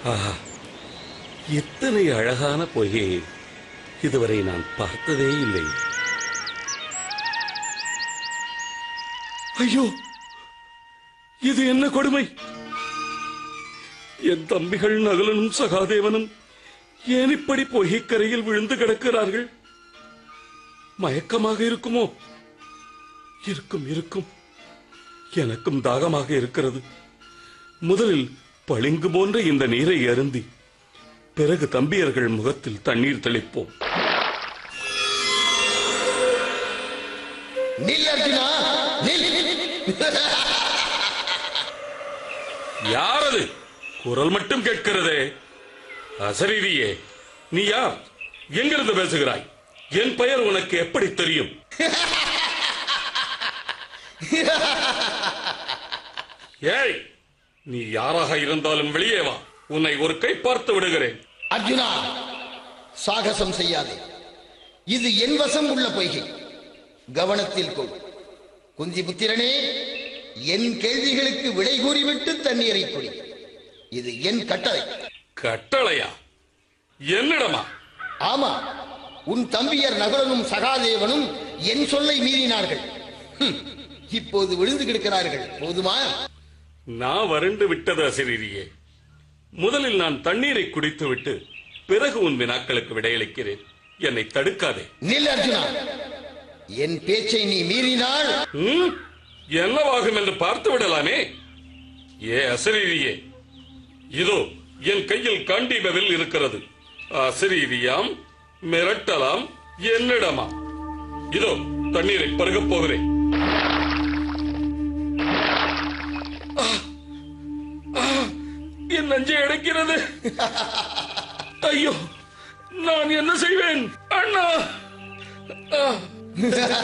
ஆஹா இத்தனை அழகான பொய்கையை இதுவரை நான் பார்த்ததே இல்லை ஐயோ இது என்ன கொடுமை என் தம்பிகள் நகுலனும் சகாதேவனும் ஏன் இப்படி பொய்கைக்கரையில் விழுந்து கிடக்கிறார்கள் மயக்கமாக இருக்குமோ இருக்கும் இருக்கும் எனக்கும் தாகமாக இருக்கிறது முதலில் பளிங்கு போன்ற இந்த நீரை அருந்தி பிறகு தம்பியர்கள் முகத்தில் தண்ணீர் தெளிப்போம் நில் அர்ஜுனா நில் யாரது குரல் மட்டும் கேட்கிறதே அசரீரியே நீ யார் எங்கிருந்து பேசுகிறாய் என் பெயர் உனக்கு எப்படி தெரியும் ஏய் நீ யாராக இருந்தாலும் வெளியே வா உன்னை ஒரு கை பார்த்து விடுகிறேன் அர்ஜுனா சாகசம் செய்யாதே இது என் வசம் உள்ள பொய்கை கவனத்தில் கொள் குந்தி புத்திரனே என் கேள்விகளுக்கு விடை கூறிவிட்டு தண்ணீரை குடி இது என் கட்டளை கட்டளையா என்னிடமா ஆமா உன் தம்பியர் நகுலனும் சகாதேவனும் என் சொல்லை மீறினார்கள் ஹம், இப்போது விழுந்து கிடக்கிறார்கள் போதுமா நான் வறண்டு விட்டது அசிரியே முதலில் நான் தண்ணீரை குடித்துவிட்டு பிறகு உன் வினாக்களுக்கு விடையளிக்கிறேன் என்னை தடுக்காதே நில் அர்ஜுனா என் பேச்சை நீ மீறினால் ம்? என்னவாகும் என்று பார்த்து விடலாமே ஏ அசரீரியே இதோ என் கையில் காண்டீபவில் இருக்கிறது அசரீரியாம் மிரட்டலாம் என்னிடமா இதோ தண்ணீரை பருகப் போகிறேன் ஆ! ஆ! என் நஞ்சை அடைக்கிறது ஐயோ நான் என்ன செய்வேன் அண்ணா ஆ!